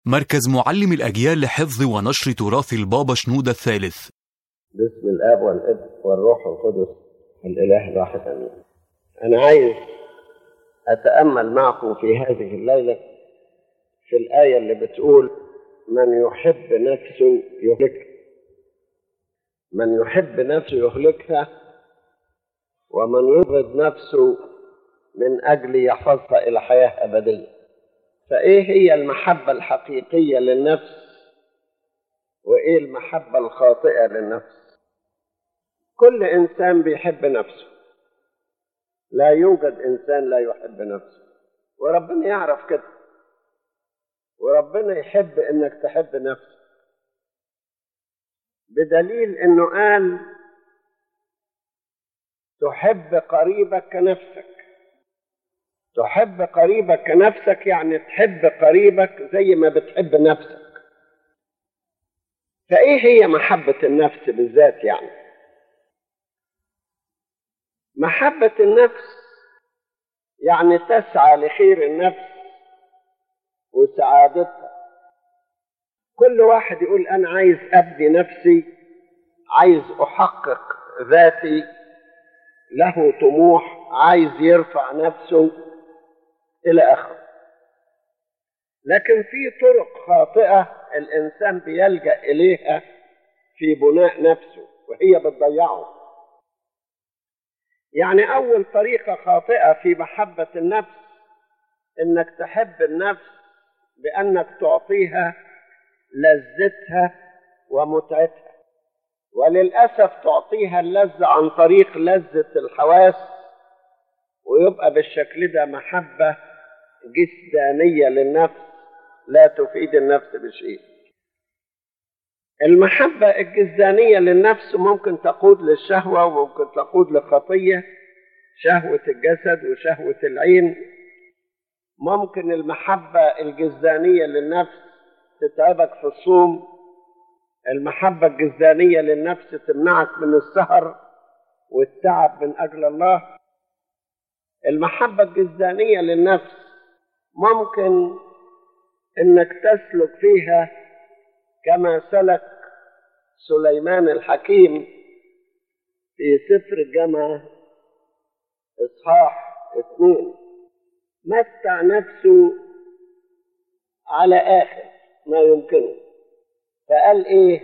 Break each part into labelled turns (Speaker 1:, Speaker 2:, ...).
Speaker 1: مركز معلم الأجيال لحفظ ونشر تراث البابا شنودة الثالث
Speaker 2: باسم الاب والابن والروح القدس الاله الواحد امين انا عايز اتامل معكم في هذه الليله في الايه اللي بتقول من يحب نفسه يهلكها من يحب نفسه يهلكها ومن يبغض نفسه من اجل يحفظها الى حياه ابديه فايه هي المحبه الحقيقيه للنفس وايه المحبه الخاطئه للنفس كل انسان بيحب نفسه لا يوجد انسان لا يحب نفسه وربنا يعرف كده وربنا يحب انك تحب نفسك بدليل انه قال تحب قريبك كنفسك تحب قريبك كنفسك يعني تحب قريبك زي ما بتحب نفسك فايه هي محبه النفس بالذات يعني محبة النفس يعني تسعى لخير النفس وسعادتها كل واحد يقول أنا عايز أبني نفسي عايز أحقق ذاتي له طموح عايز يرفع نفسه إلى آخره لكن في طرق خاطئة الإنسان بيلجأ إليها في بناء نفسه وهي بتضيعه يعني أول طريقة خاطئة في محبة النفس إنك تحب النفس بأنك تعطيها لذتها ومتعتها وللأسف تعطيها اللذة عن طريق لذة الحواس ويبقى بالشكل ده محبة جسدانية للنفس لا تفيد النفس بشيء المحبة الجزدانية للنفس ممكن تقود للشهوة وممكن تقود لخطية شهوة الجسد وشهوة العين ممكن المحبة الجزدانية للنفس تتعبك في الصوم المحبة الجزدانية للنفس تمنعك من السهر والتعب من أجل الله المحبة الجزدانية للنفس ممكن انك تسلك فيها كما سلك سليمان الحكيم في سفر الجامعة إصحاح اثنين متع نفسه على آخر ما يمكنه فقال إيه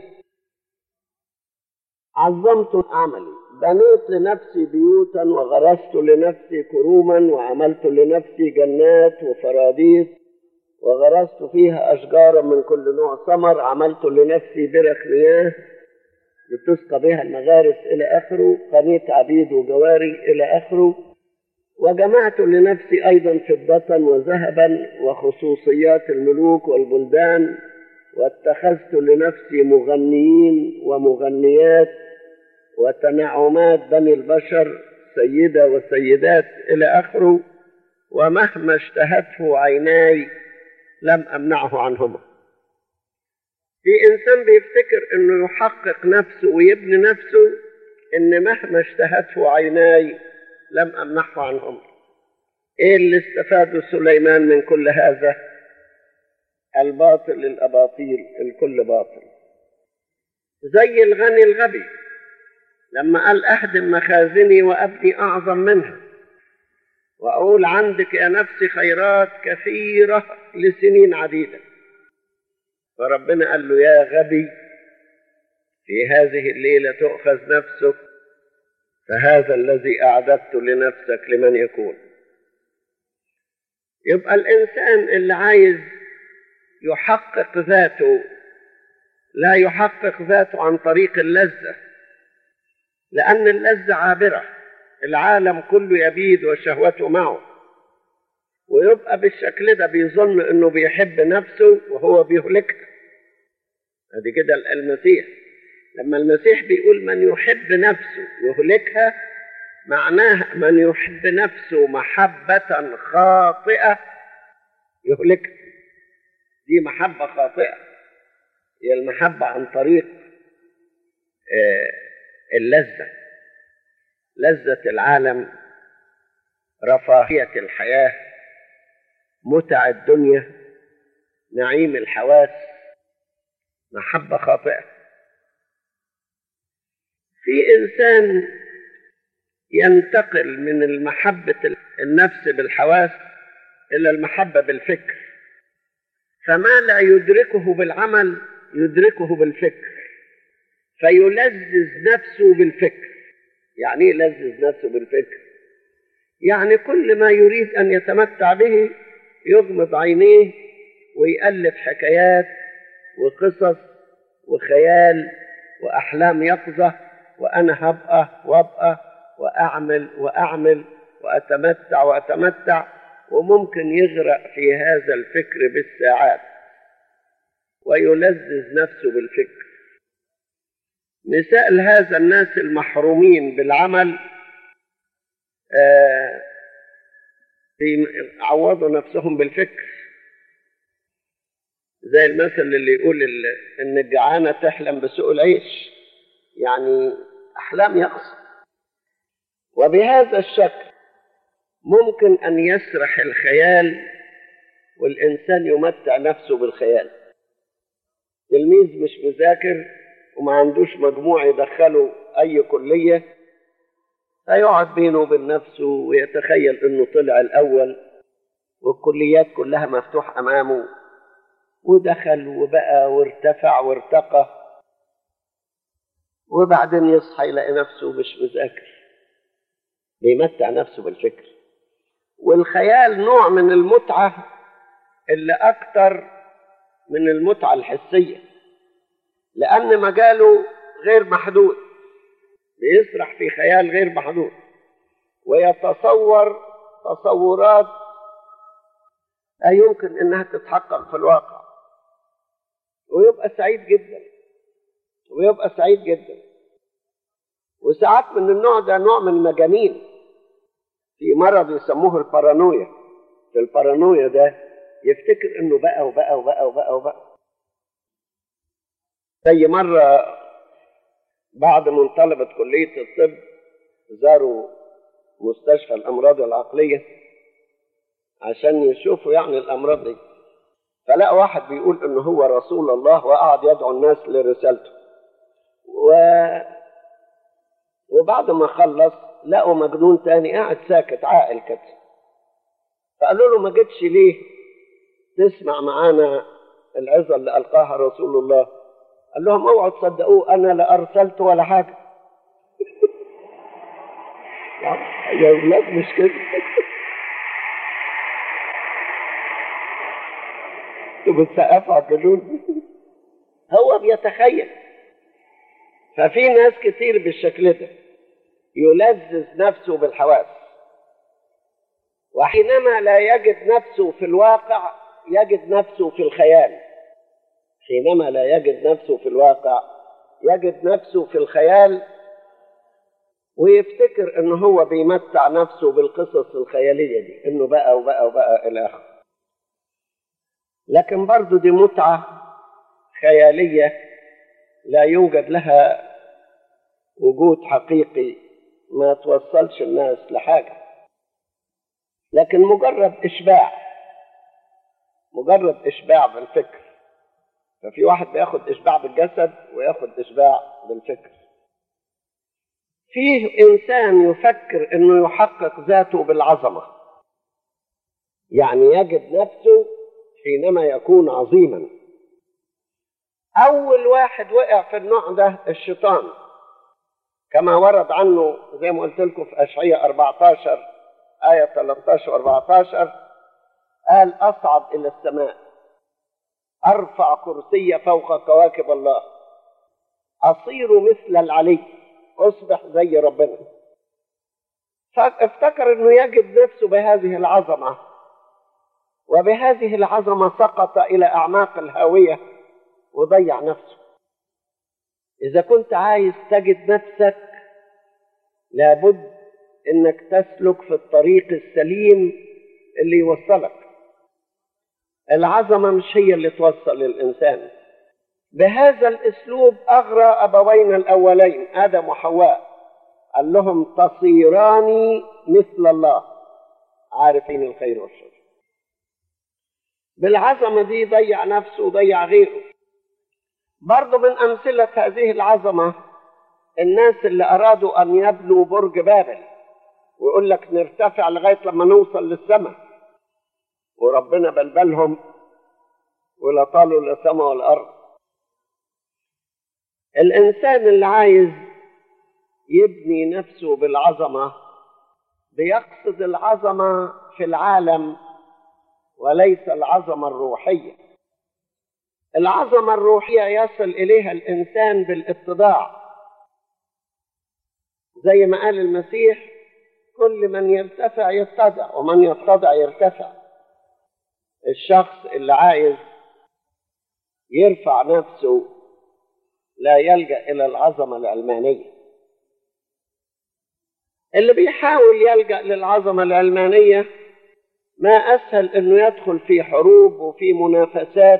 Speaker 2: عظمت عملي بنيت لنفسي بيوتا وغرست لنفسي كروما وعملت لنفسي جنات وفراديس وغرست فيها أشجارا من كل نوع ثمر عملت لنفسي برخ مياه لتسقى بها المغارس إلى آخره قنيت عبيد وجواري إلى آخره وجمعت لنفسي أيضا فضة وذهبا وخصوصيات الملوك والبلدان واتخذت لنفسي مغنيين ومغنيات وتنعمات بني البشر سيدة وسيدات إلى آخره ومهما اشتهته عيناي لم أمنعه عنهما في إنسان بيفتكر إنه يحقق نفسه ويبني نفسه إن مهما اشتهته عيناي لم أمنعه عنهما إيه اللي استفاده سليمان من كل هذا الباطل الأباطيل الكل باطل زي الغني الغبي لما قال أهدم مخازني وأبني أعظم منها وأقول عندك يا نفسي خيرات كثيرة لسنين عديدة فربنا قال له يا غبي في هذه الليلة تؤخذ نفسك فهذا الذي أعددت لنفسك لمن يكون يبقى الإنسان اللي عايز يحقق ذاته لا يحقق ذاته عن طريق اللذة لأن اللذة عابرة العالم كله يبيد وشهوته معه ويبقى بالشكل ده بيظن انه بيحب نفسه وهو بيهلكها ادي كده المسيح لما المسيح بيقول من يحب نفسه يهلكها معناها من يحب نفسه محبة خاطئة يهلكها دي محبة خاطئة هي المحبة عن طريق اللذة لذة العالم رفاهية الحياة متع الدنيا نعيم الحواس محبة خاطئة في إنسان ينتقل من المحبة النفس بالحواس إلى المحبة بالفكر فما لا يدركه بالعمل يدركه بالفكر فيلذذ نفسه بالفكر يعني ايه يلذذ نفسه بالفكر يعني كل ما يريد ان يتمتع به يغمض عينيه ويألف حكايات وقصص وخيال وأحلام يقظة وأنا هبقى وأبقى وأعمل وأعمل وأتمتع وأتمتع وممكن يغرق في هذا الفكر بالساعات ويلذذ نفسه بالفكر مثال هذا الناس المحرومين بالعمل آه عوضوا نفسهم بالفكر زي المثل اللي يقول ان الجعانه تحلم بسوء العيش يعني احلام يقصد وبهذا الشكل ممكن ان يسرح الخيال والانسان يمتع نفسه بالخيال تلميذ مش مذاكر وما عندوش مجموع يدخله اي كليه هيقعد بينه وبين نفسه ويتخيل انه طلع الاول والكليات كلها مفتوح امامه ودخل وبقى وارتفع وارتقى وبعدين يصحى يلاقي نفسه مش مذاكر بيمتع نفسه بالفكر والخيال نوع من المتعة اللي أكتر من المتعة الحسية لأن مجاله غير محدود بيسرح في خيال غير محدود ويتصور تصورات لا يمكن انها تتحقق في الواقع ويبقى سعيد جدا ويبقى سعيد جدا وساعات من النوع ده نوع من المجانين في مرض يسموه البارانويا في البارانويا ده يفتكر انه بقى وبقى وبقى وبقى وبقى زي مرة بعض من طلبة كلية الطب زاروا مستشفى الأمراض العقلية عشان يشوفوا يعني الأمراض دي فلقى واحد بيقول إنه هو رسول الله وقعد يدعو الناس لرسالته و... وبعد ما خلص لقوا مجنون تاني قاعد ساكت عاقل كده فقالوا له ما جيتش ليه تسمع معانا العظة اللي ألقاها رسول الله قال لهم اوعوا تصدقوه انا لا ارسلت ولا حاجه يا اولاد مش كده انتوا بتسقفوا على الجنون هو بيتخيل ففي ناس كتير بالشكل ده يلذذ نفسه بالحواس وحينما لا يجد نفسه في الواقع يجد نفسه في الخيال حينما لا يجد نفسه في الواقع يجد نفسه في الخيال ويفتكر ان هو بيمتع نفسه بالقصص الخيالية دي انه بقى وبقى وبقى الى اخره لكن برضه دي متعة خيالية لا يوجد لها وجود حقيقي ما توصلش الناس لحاجة لكن مجرد إشباع مجرد إشباع بالفكر ففي واحد بياخد إشباع بالجسد وياخد إشباع بالفكر فيه إنسان يفكر إنه يحقق ذاته بالعظمة يعني يجد نفسه حينما يكون عظيما أول واحد وقع في النوع ده الشيطان كما ورد عنه زي ما قلت لكم في أشعية 14 آية 13 و 14 قال أصعد إلى السماء أرفع كرسي فوق كواكب الله أصير مثل العلي أصبح زي ربنا فافتكر أنه يجد نفسه بهذه العظمة وبهذه العظمة سقط إلى أعماق الهاوية وضيع نفسه إذا كنت عايز تجد نفسك لابد إنك تسلك في الطريق السليم اللي يوصلك العظمة مش هي اللي توصل الإنسان بهذا الأسلوب أغرى أبوينا الأولين آدم وحواء قال لهم تصيران مثل الله عارفين الخير والشر بالعظمة دي ضيع نفسه وضيع غيره برضه من أمثلة هذه العظمة الناس اللي أرادوا أن يبنوا برج بابل ويقول لك نرتفع لغاية لما نوصل للسماء وربنا بلبلهم ولا طالوا لا سماء ولا أرض الإنسان اللي عايز يبني نفسه بالعظمة بيقصد العظمة في العالم وليس العظمة الروحية العظمة الروحية يصل إليها الإنسان بالاتضاع زي ما قال المسيح كل من يرتفع يتضع ومن يتضع يرتفع الشخص اللي عايز يرفع نفسه لا يلجأ إلى العظمة العلمانية اللي بيحاول يلجأ للعظمة العلمانية ما أسهل إنه يدخل في حروب وفي منافسات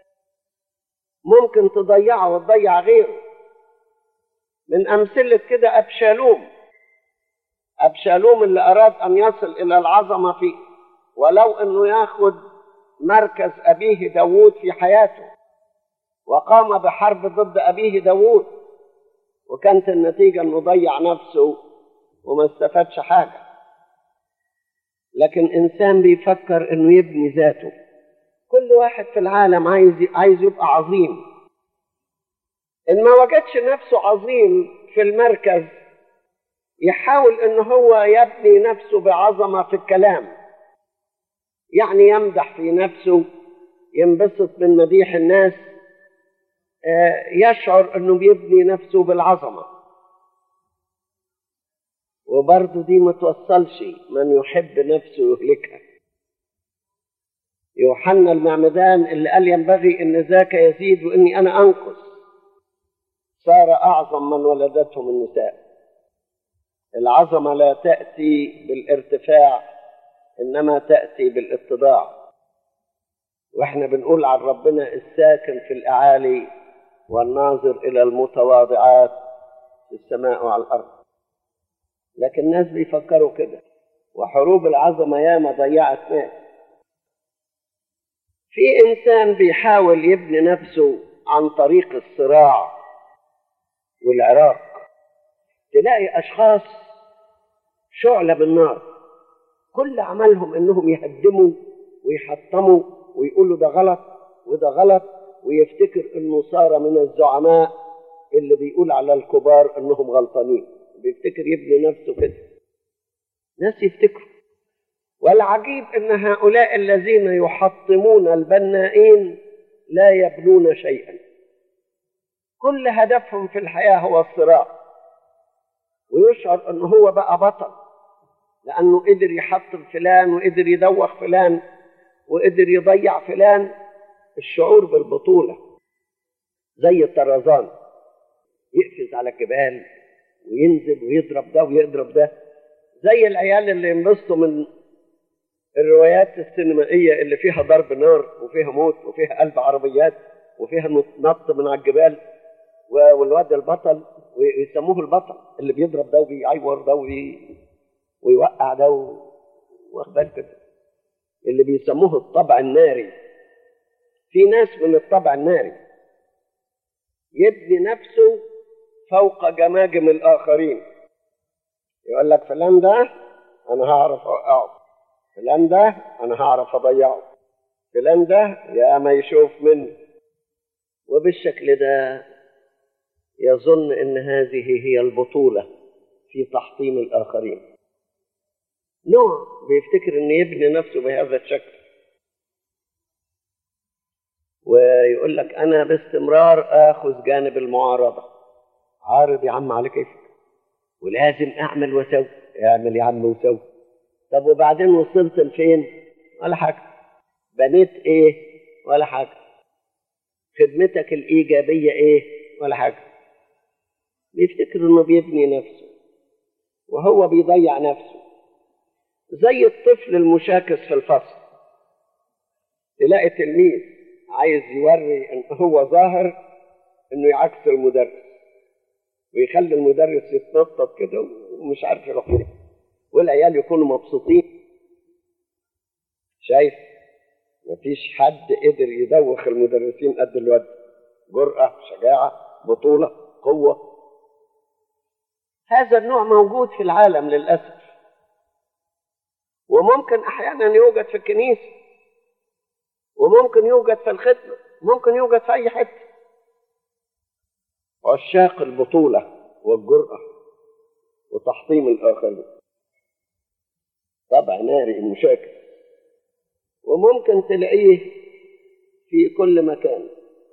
Speaker 2: ممكن تضيعه وتضيع غيره من أمثلة كده أبشالوم أبشالوم اللي أراد أن يصل إلى العظمة فيه ولو أنه ياخد مركز أبيه داوود في حياته وقام بحرب ضد أبيه داوود وكانت النتيجة أنه ضيع نفسه وما استفادش حاجة لكن إنسان بيفكر أنه يبني ذاته كل واحد في العالم عايز عايز يبقى عظيم إن ما وجدش نفسه عظيم في المركز يحاول ان هو يبني نفسه بعظمه في الكلام يعني يمدح في نفسه ينبسط من مديح الناس يشعر انه بيبني نفسه بالعظمه وبرضه دي ما توصلش من يحب نفسه يهلكها يوحنا المعمدان اللي قال ينبغي ان ذاك يزيد واني انا انقص صار اعظم من ولدتهم النساء العظمة لا تأتي بالارتفاع إنما تأتي بالاتضاع وإحنا بنقول عن ربنا الساكن في الأعالي والناظر إلى المتواضعات في السماء وعلى الأرض لكن الناس بيفكروا كده وحروب العظمة ياما ضيعت ناس في إنسان بيحاول يبني نفسه عن طريق الصراع والعراق تلاقي أشخاص شعلة بالنار كل عملهم إنهم يهدموا ويحطموا ويقولوا ده غلط وده غلط ويفتكر إنه صار من الزعماء اللي بيقول على الكبار إنهم غلطانين بيفتكر يبني نفسه كده ناس يفتكروا والعجيب إن هؤلاء الذين يحطمون البنائين لا يبنون شيئا كل هدفهم في الحياة هو الصراع ويشعر انه هو بقى بطل لانه قدر يحطم فلان وقدر يدوخ فلان وقدر يضيع فلان الشعور بالبطولة زي الطرزان يقفز على الجبال وينزل ويضرب ده ويضرب ده زي العيال اللي ينبسطوا من الروايات السينمائية اللي فيها ضرب نار وفيها موت وفيها قلب عربيات وفيها نط من على الجبال والواد البطل ويسموه البطل اللي بيضرب ده وبيعور ده ويوقع ده واخد كده اللي بيسموه الطبع الناري في ناس من الطبع الناري يبني نفسه فوق جماجم الآخرين يقول لك فلان ده أنا هعرف أوقعه فلان ده أنا هعرف أضيعه فلان ده يا ما يشوف مني وبالشكل ده يظن ان هذه هي البطوله في تحطيم الاخرين نوع بيفتكر ان يبني نفسه بهذا الشكل ويقول لك انا باستمرار اخذ جانب المعارضه عارض يا عم على كيفك ولازم اعمل واسوي اعمل يا عم وسوي طب وبعدين وصلت لفين ولا حاجه بنيت ايه ولا حاجه خدمتك الايجابيه ايه ولا حاجه بيفتكر انه بيبني نفسه وهو بيضيع نفسه زي الطفل المشاكس في الفصل تلاقي تلميذ عايز يوري ان هو ظاهر انه يعكس المدرس ويخلي المدرس يتنطط كده ومش عارف يروح فين والعيال يكونوا مبسوطين شايف مفيش حد قدر يدوخ المدرسين قد الواد جرأة شجاعة بطولة قوة هذا النوع موجود في العالم للأسف وممكن أحيانا يوجد في الكنيسة وممكن يوجد في الخدمة ممكن يوجد في أي حتة عشاق البطولة والجرأة وتحطيم الآخرين طبع ناري مشاكل وممكن تلاقيه في كل مكان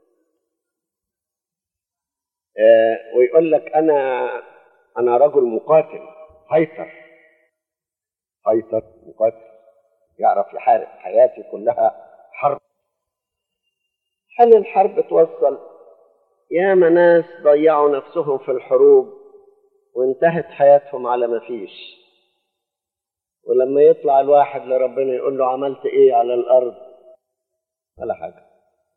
Speaker 2: آه ويقول لك أنا أنا رجل مقاتل هيتر هيتر مقاتل يعرف يحارب حياتي كلها حرب هل الحرب توصل ياما ناس ضيعوا نفسهم في الحروب وانتهت حياتهم على ما فيش ولما يطلع الواحد لربنا يقول له عملت ايه على الارض ولا حاجه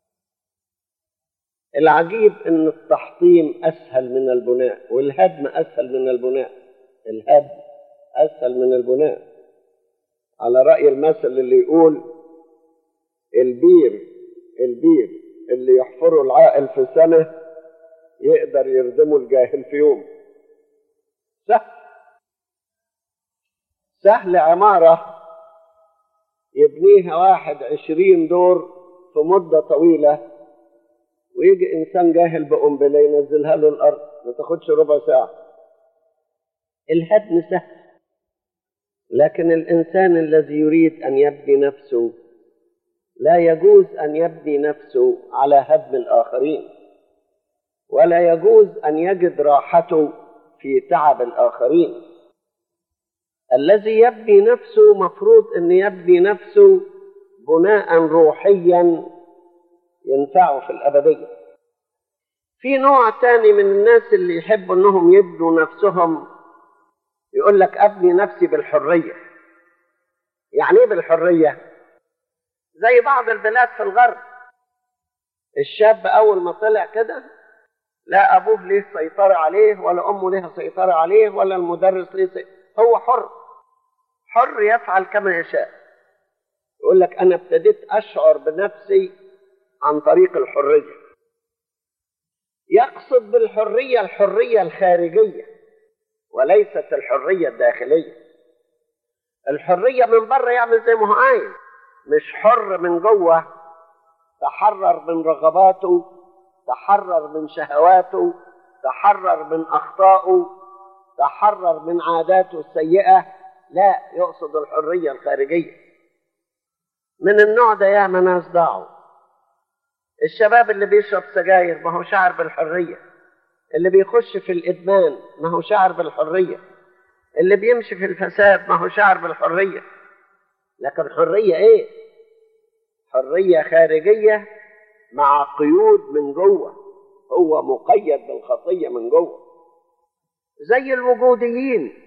Speaker 2: العجيب ان التحطيم اسهل من البناء والهدم اسهل من البناء الهدم اسهل من البناء على راي المثل اللي يقول البير البير اللي يحفره العاقل في سنه يقدر يردمه الجاهل في يوم سهل سهل عمارة يبنيها واحد عشرين دور في مدة طويلة ويجي إنسان جاهل بقنبلة ينزلها له الأرض ما تاخدش ربع ساعة الهدم سهل لكن الإنسان الذي يريد أن يبني نفسه لا يجوز أن يبني نفسه على هدم الآخرين ولا يجوز أن يجد راحته في تعب الآخرين الذي يبني نفسه مفروض أن يبني نفسه بناء روحيا ينفعه في الأبدية في نوع تاني من الناس اللي يحبوا أنهم يبنوا نفسهم يقول لك أبني نفسي بالحرية يعني إيه بالحرية؟ زي بعض البلاد في الغرب الشاب أول ما طلع كده لا أبوه ليه سيطرة عليه ولا أمه ليها سيطرة عليه ولا المدرس ليه سيطرة. هو حر حر يفعل كما يشاء يقول لك أنا ابتديت أشعر بنفسي عن طريق الحرية يقصد بالحرية الحرية الخارجية وليست الحرية الداخلية الحرية من بره يعمل زي ما هو عايز مش حر من جوه تحرر من رغباته تحرر من شهواته تحرر من أخطائه تحرر من عاداته السيئة لا يقصد الحرية الخارجية من النوع ده ياما ناس ضاعوا الشباب اللي بيشرب سجاير ما هو شعر بالحرية اللي بيخش في الإدمان ما هو شعر بالحرية اللي بيمشي في الفساد ما هو شعر بالحرية لكن حرية إيه؟ حرية خارجية مع قيود من جوه هو مقيد بالخطية من جوه زي الوجوديين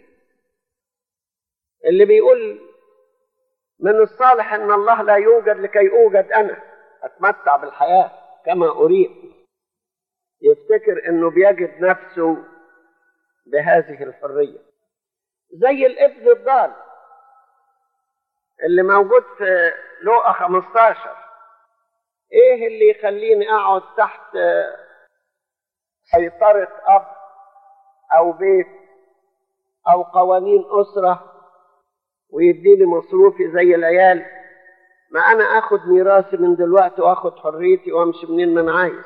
Speaker 2: اللي بيقول من الصالح ان الله لا يوجد لكي اوجد انا اتمتع بالحياه كما اريد يفتكر انه بيجد نفسه بهذه الحريه زي الابن الضال اللي موجود في لوقا 15 ايه اللي يخليني اقعد تحت سيطره اب او بيت او قوانين اسره ويديني مصروفي زي العيال ما انا اخد ميراثي من دلوقتي واخد حريتي وامشي منين ما انا عايز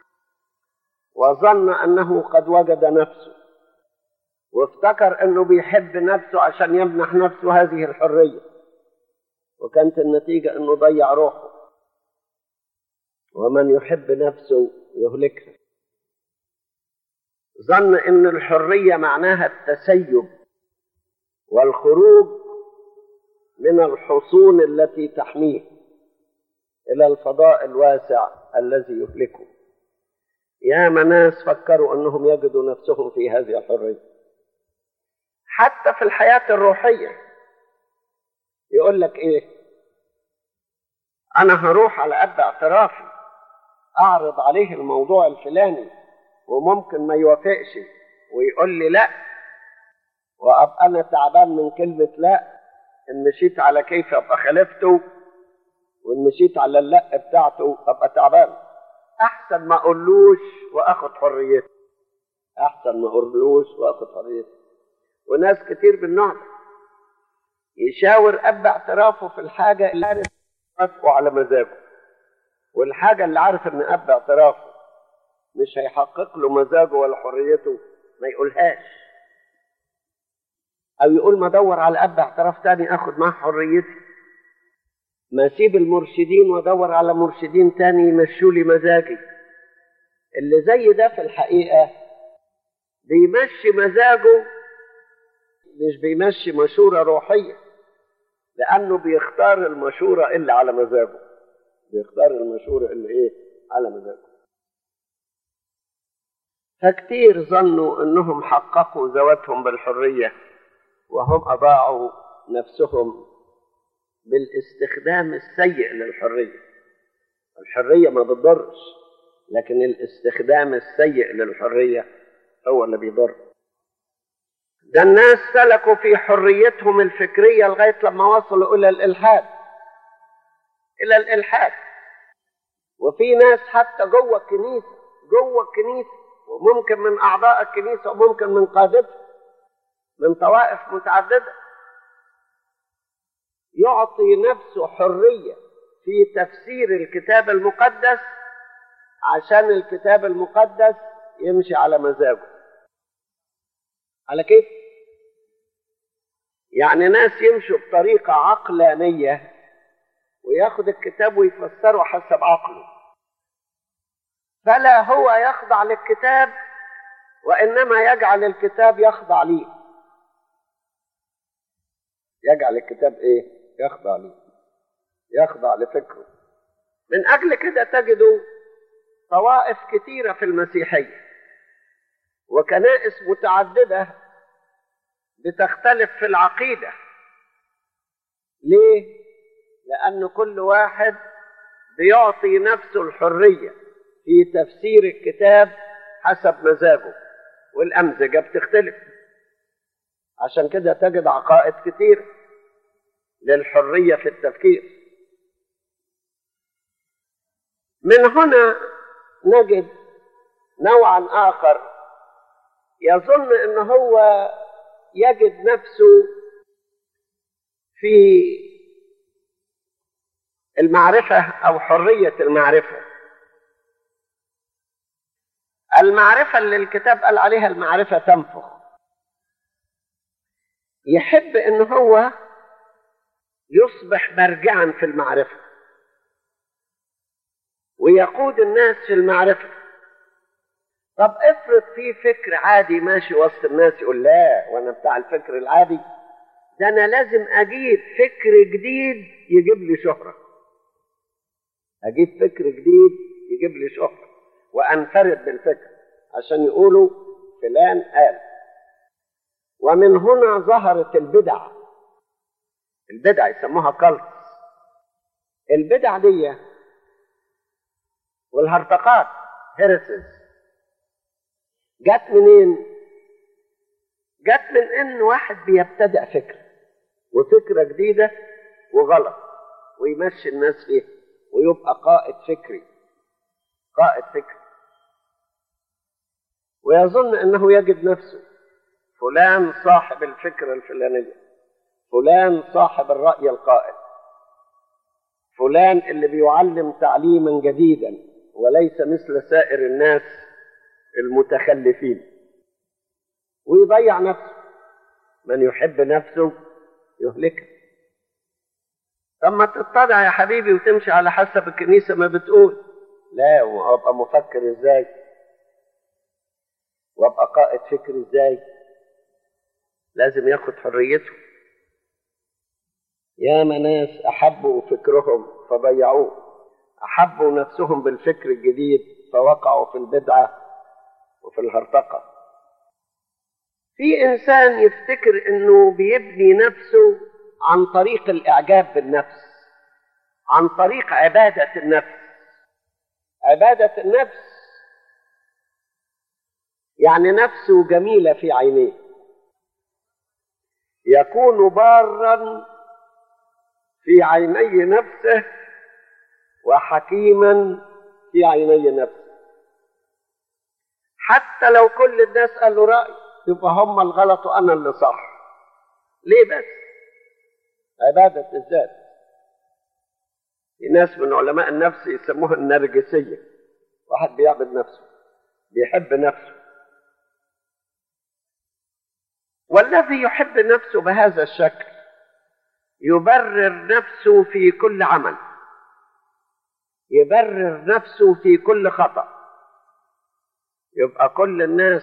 Speaker 2: وظن انه قد وجد نفسه وافتكر انه بيحب نفسه عشان يمنح نفسه هذه الحريه وكانت النتيجه انه ضيع روحه ومن يحب نفسه يهلكها ظن ان الحريه معناها التسيب والخروج من الحصون التي تحميه الى الفضاء الواسع الذي يهلكه يا ناس فكروا انهم يجدوا نفسهم في هذه الحريه حتى في الحياه الروحيه يقول لك ايه انا هروح على قد اعترافي اعرض عليه الموضوع الفلاني وممكن ما يوافقش ويقول لي لا وابقى انا تعبان من كلمه لا ان مشيت على كيف ابقى خالفته وان مشيت على اللق بتاعته ابقى تعبان احسن ما اقولوش واخد حريتي احسن ما اقولوش واخد حريتي وناس كتير بالنوع ده يشاور اب اعترافه في الحاجه اللي عارف يوافقه على مزاجه والحاجه اللي عارف ان اب اعترافه مش هيحقق له مزاجه ولا حريته ما يقولهاش او يقول ما ادور على اب اعتراف تاني اخد معاه حريتي ما اسيب المرشدين وادور على مرشدين تاني يمشوا لي مزاجي اللي زي ده في الحقيقه بيمشي مزاجه مش بيمشي مشوره روحيه لانه بيختار المشوره اللي على مزاجه بيختار المشوره اللي ايه على مزاجه فكتير ظنوا انهم حققوا ذواتهم بالحريه وهم اضاعوا نفسهم بالاستخدام السيء للحريه الحريه ما بتضرش لكن الاستخدام السيء للحريه هو اللي بيضر ده الناس سلكوا في حريتهم الفكريه لغايه لما وصلوا الى الالحاد الى الالحاد وفي ناس حتى جوه الكنيسه جوه الكنيسه وممكن من اعضاء الكنيسه وممكن من قادتها من طوائف متعدده يعطي نفسه حريه في تفسير الكتاب المقدس عشان الكتاب المقدس يمشي على مزاجه على كيف يعني ناس يمشوا بطريقه عقلانيه وياخد الكتاب ويفسره حسب عقله فلا هو يخضع للكتاب وانما يجعل الكتاب يخضع ليه يجعل الكتاب ايه يخضع ليه يخضع لفكره من اجل كده تجدوا طوائف كثيره في المسيحيه وكنائس متعدده بتختلف في العقيده ليه لان كل واحد بيعطي نفسه الحريه في تفسير الكتاب حسب مزاجه والأمزجة بتختلف عشان كده تجد عقائد كتير للحرية في التفكير من هنا نجد نوعا آخر يظن أن هو يجد نفسه في المعرفة أو حرية المعرفة المعرفة اللي الكتاب قال عليها المعرفة تنفخ يحب ان هو يصبح مرجعا في المعرفة ويقود الناس في المعرفة طب افرض في فكر عادي ماشي وسط الناس يقول لا وانا بتاع الفكر العادي ده انا لازم اجيب فكر جديد يجيب لي شهرة اجيب فكر جديد يجيب لي شهرة وانفرد بالفكر عشان يقولوا فلان قال ومن هنا ظهرت البدع البدع يسموها كالت البدع دي والهرطقات هيرسز جت منين جت من ان واحد بيبتدع فكره وفكره جديده وغلط ويمشي الناس فيها ويبقى قائد فكري قائد فكري ويظن انه يجد نفسه فلان صاحب الفكره الفلانيه فلان صاحب الراي القائل فلان اللي بيعلم تعليما جديدا وليس مثل سائر الناس المتخلفين ويضيع نفسه من يحب نفسه يهلكها طب ما تتضع يا حبيبي وتمشي على حسب الكنيسه ما بتقول لا وابقى مفكر ازاي وابقى قائد فكر ازاي لازم ياخد حريته يا ناس احبوا فكرهم فضيعوه احبوا نفسهم بالفكر الجديد فوقعوا في البدعه وفي الهرطقه في انسان يفتكر انه بيبني نفسه عن طريق الاعجاب بالنفس عن طريق عباده النفس عباده النفس يعني نفسه جميله في عينيه يكون بارا في عيني نفسه وحكيما في عيني نفسه حتى لو كل الناس قالوا رأي يبقى هم الغلط وأنا اللي صح ليه بس عبادة الذات في ناس من علماء النفس يسموها النرجسية واحد بيعبد نفسه بيحب نفسه والذي يحب نفسه بهذا الشكل يبرر نفسه في كل عمل يبرر نفسه في كل خطأ يبقى كل الناس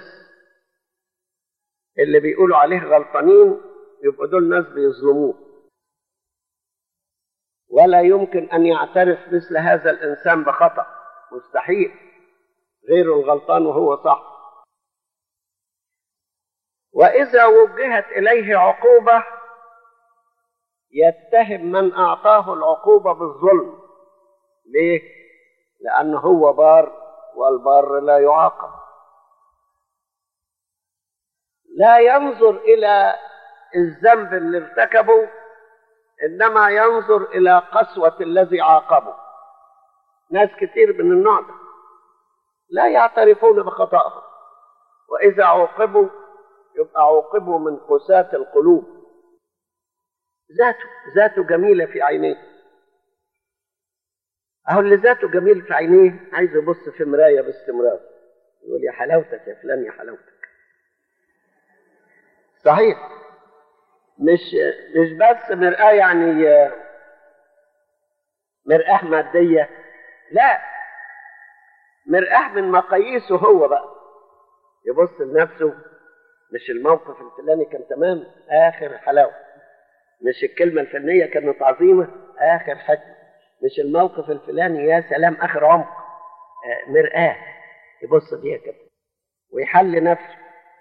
Speaker 2: اللي بيقولوا عليه غلطانين يبقوا دول ناس بيظلموه ولا يمكن أن يعترف مثل هذا الإنسان بخطأ مستحيل غيره الغلطان وهو صح وإذا وجهت إليه عقوبة يتهم من أعطاه العقوبة بالظلم ليه؟ لأنه هو بار والبار لا يعاقب لا ينظر إلى الذنب اللي ارتكبه إنما ينظر إلى قسوة الذي عاقبه ناس كتير من النوع ده لا يعترفون بخطأهم وإذا عوقبوا يبقى عوقبوا من قساة القلوب ذاته ذاته جميلة في عينيه أهو اللي ذاته جميل في عينيه عايز يبص في مراية باستمرار يقول يا حلاوتك يا فلان يا حلاوتك صحيح مش مش بس مرآة يعني مرآة مادية لا مرآة من مقاييسه هو بقى يبص لنفسه مش الموقف الفلاني كان تمام آخر حلاوة مش الكلمة الفنية كانت عظيمة آخر حكمة مش الموقف الفلاني يا سلام آخر عمق آه مرآة يبص فيها كده ويحل نفسه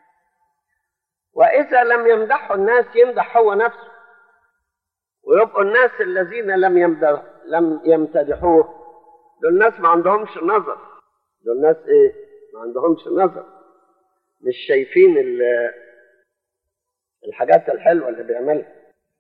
Speaker 2: وإذا لم يمدحه الناس يمدح هو نفسه ويبقوا الناس الذين لم يمدح لم يمتدحوه دول ناس ما عندهمش نظر دول ناس ايه ما عندهمش نظر مش شايفين الحاجات الحلوه اللي بيعملها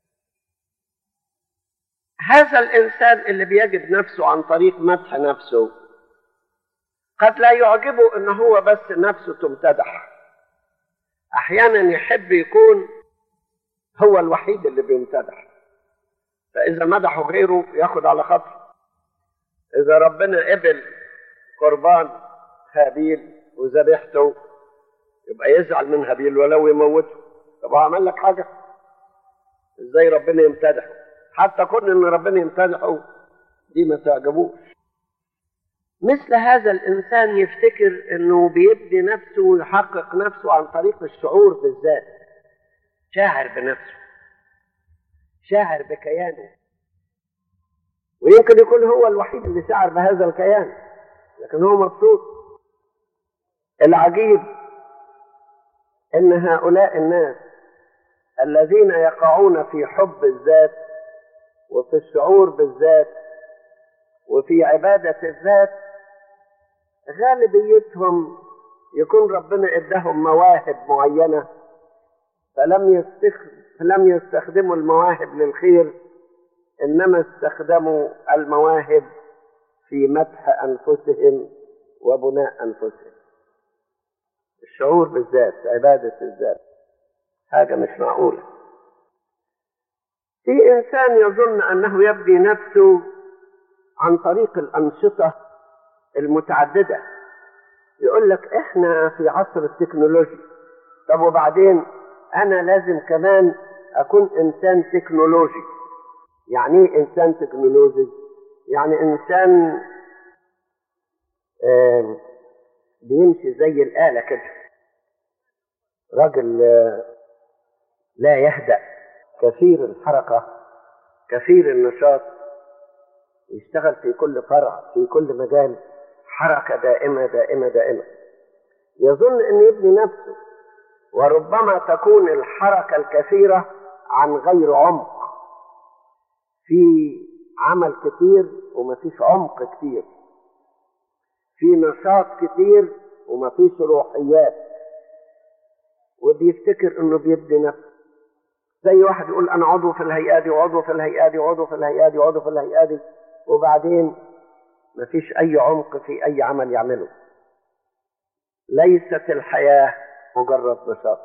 Speaker 2: هذا الانسان اللي بيجد نفسه عن طريق مدح نفسه قد لا يعجبه ان هو بس نفسه تمتدح احيانا يحب يكون هو الوحيد اللي بيمتدح فاذا مدحه غيره ياخد على خطر اذا ربنا قبل قربان هابيل وذبحته يبقى يزعل من هابيل ولو يموته طب هو عمل لك حاجه ازاي ربنا يمتدحه حتى كون ان ربنا يمتدحه دي ما تعجبوش مثل هذا الانسان يفتكر انه بيبني نفسه ويحقق نفسه عن طريق الشعور بالذات شاعر بنفسه شاعر بكيانه ويمكن يكون هو الوحيد اللي شعر بهذا الكيان لكن هو مبسوط العجيب ان هؤلاء الناس الذين يقعون في حب الذات وفي الشعور بالذات وفي عبادة الذات غالبيتهم يكون ربنا اداهم مواهب معينة فلم يستخدم فلم يستخدموا المواهب للخير انما استخدموا المواهب في مدح انفسهم وبناء انفسهم الشعور بالذات عبادة الذات حاجة مش معقولة في إنسان يظن أنه يبني نفسه عن طريق الأنشطة المتعددة يقول لك إحنا في عصر التكنولوجيا طب وبعدين أنا لازم كمان أكون إنسان تكنولوجي يعني إيه إنسان تكنولوجي؟ يعني إنسان آه بيمشي زي الآلة كده راجل آه لا يهدأ كثير الحركة كثير النشاط يشتغل في كل فرع في كل مجال حركة دائمة دائمة دائمة يظن أن يبني نفسه وربما تكون الحركة الكثيرة عن غير عمق في عمل كتير وما فيش عمق كتير في نشاط كتير وما فيش روحيات وبيفتكر انه بيبني نفسه زي واحد يقول انا عضو في الهيئه دي وعضو في الهيئه دي وعضو في الهيئه دي وعضو في الهيئه دي وبعدين مفيش أي عمق في أي عمل يعمله ليست الحياة مجرد نشاط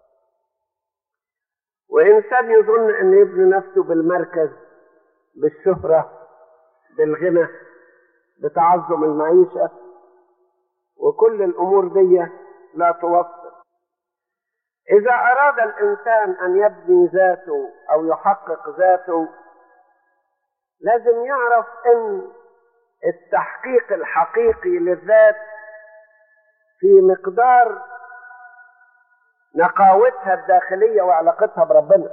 Speaker 2: وإنسان يظن أن يبني نفسه بالمركز بالشهرة بالغنى بتعظم المعيشة وكل الأمور دي لا توصل إذا أراد الإنسان أن يبني ذاته أو يحقق ذاته لازم يعرف أن التحقيق الحقيقي للذات في مقدار نقاوتها الداخلية وعلاقتها بربنا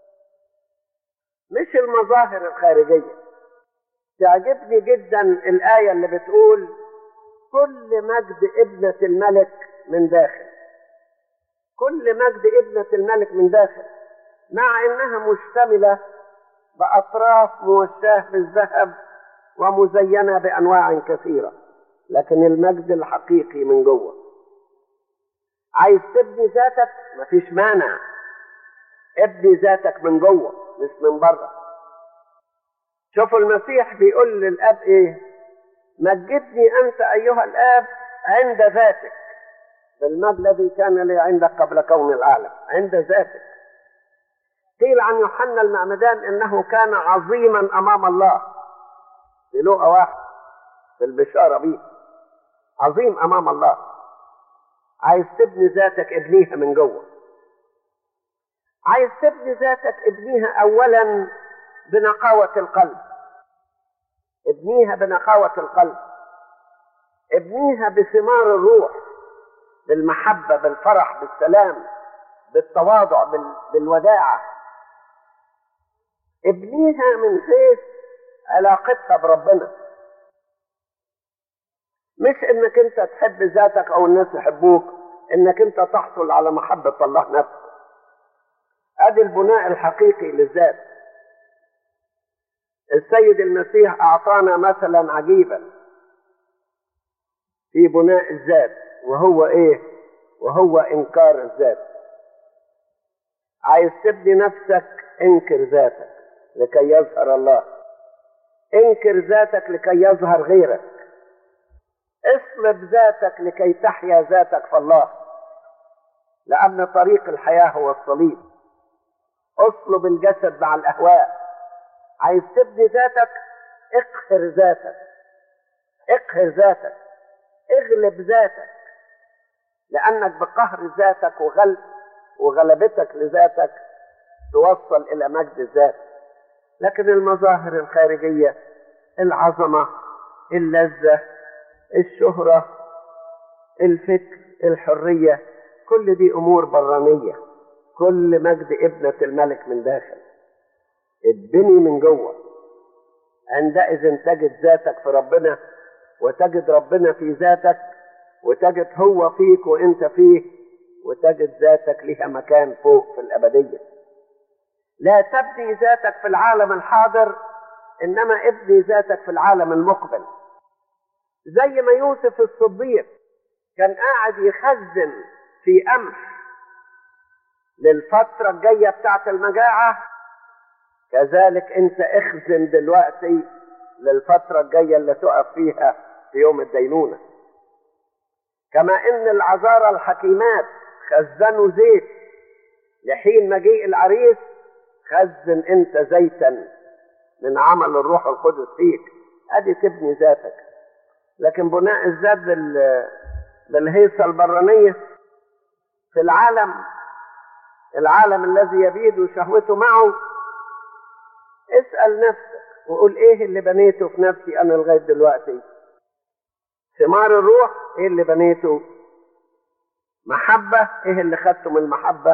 Speaker 2: مش المظاهر الخارجية تعجبني جدا الآية اللي بتقول كل مجد ابنة الملك من داخل كل مجد ابنة الملك من داخل مع انها مشتملة بأطراف موشاة بالذهب ومزينة بأنواع كثيرة لكن المجد الحقيقي من جوه عايز تبني ذاتك مفيش مانع ابني ذاتك من جوه مش من بره شوفوا المسيح بيقول للاب ايه مجدني انت ايها الاب عند ذاتك بالمجد الذي كان لي عندك قبل كون العالم عند ذاتك قيل عن يوحنا المعمدان انه كان عظيما امام الله في لقا واحد في البشاره بيه عظيم امام الله عايز تبني ذاتك ابنيها من جوه عايز تبني ذاتك ابنيها اولا بنقاوة القلب ابنيها بنقاوة القلب ابنيها بثمار الروح بالمحبة بالفرح بالسلام بالتواضع بال... بالوداعة ابنيها من حيث علاقتها بربنا مش انك انت تحب ذاتك او الناس يحبوك انك انت تحصل على محبة الله نفسه ادي البناء الحقيقي للذات السيد المسيح اعطانا مثلا عجيبا في بناء الذات وهو ايه وهو انكار الذات عايز تبني نفسك انكر ذاتك لكي يظهر الله انكر ذاتك لكي يظهر غيرك اصلب ذاتك لكي تحيا ذاتك في الله لأن طريق الحياة هو الصليب اصلب الجسد مع الأهواء عايز تبني ذاتك اقهر ذاتك اقهر ذاتك اغلب ذاتك لأنك بقهر ذاتك وغلب وغلبتك لذاتك توصل إلى مجد الذات لكن المظاهر الخارجية العظمة اللذة الشهرة الفكر الحرية كل دي أمور برانية كل مجد ابنة الملك من داخل اتبني من جوه عندئذ تجد ذاتك في ربنا وتجد ربنا في ذاتك وتجد هو فيك وانت فيه وتجد ذاتك لها مكان فوق في الأبدية لا تبني ذاتك في العالم الحاضر إنما ابني ذاتك في العالم المقبل زي ما يوسف الصديق كان قاعد يخزن في قمح للفترة الجاية بتاعت المجاعة كذلك انت اخزن دلوقتي للفترة الجاية اللي تقف فيها في يوم الدينونة كما ان العذارى الحكيمات خزنوا زيت لحين مجيء العريس خزن انت زيتا من عمل الروح القدس فيك ادي تبني ذاتك لكن بناء الذات بال... بالهيصة البرانية في العالم العالم الذي يبيد شهوته معه اسأل نفسك وقول ايه اللي بنيته في نفسي انا لغاية دلوقتي ثمار الروح ايه اللي بنيته محبة ايه اللي خدته من المحبة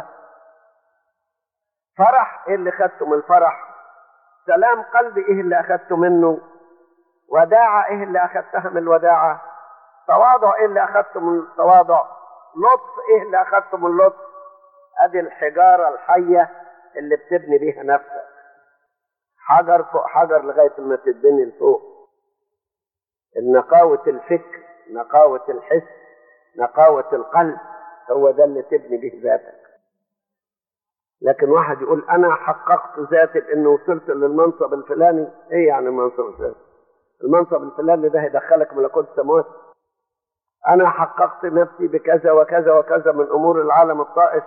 Speaker 2: فرح ايه اللي خدته من الفرح سلام قلبي ايه اللي اخدته منه وداعة ايه اللي اخدتها من الوداعة تواضع ايه اللي اخدته من التواضع لطف ايه اللي اخدته من اللطف ادي الحجارة الحية اللي بتبني بيها نفسك حجر فوق حجر لغاية ما تتبني لفوق نقاوة الفكر نقاوة الحس نقاوة القلب هو ده اللي تبني به ذاتك لكن واحد يقول انا حققت ذاتي بانه وصلت للمنصب الفلاني ايه يعني منصب ذاتي المنصب الفلاني ده هيدخلك ملكوت السماوات انا حققت نفسي بكذا وكذا وكذا من امور العالم الطائش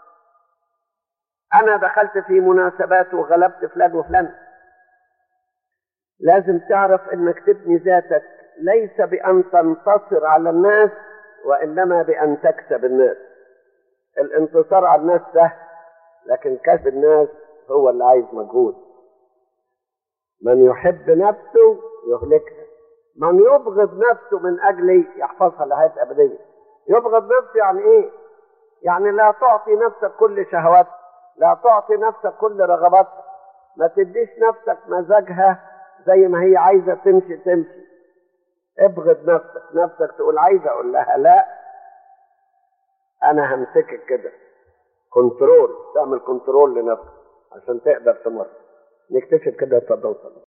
Speaker 2: انا دخلت في مناسبات وغلبت فلان وفلان لازم تعرف انك تبني ذاتك ليس بان تنتصر على الناس وانما بان تكسب الناس الانتصار على الناس سهل لكن كسب الناس هو اللي عايز مجهود من يحب نفسه يهلكها من يبغض نفسه من اجلي يحفظها لحياه ابديه يبغض نفسه يعني ايه يعني لا تعطي نفسك كل شهواتك لا تعطي نفسك كل رغباتك ما تديش نفسك مزاجها زي ما هي عايزه تمشي تمشي ابغض نفسك نفسك تقول عايزه اقول لها لا انا همسكك كده كنترول تعمل كنترول لنفسك عشان تقدر تمر نكتشف كده اتفضل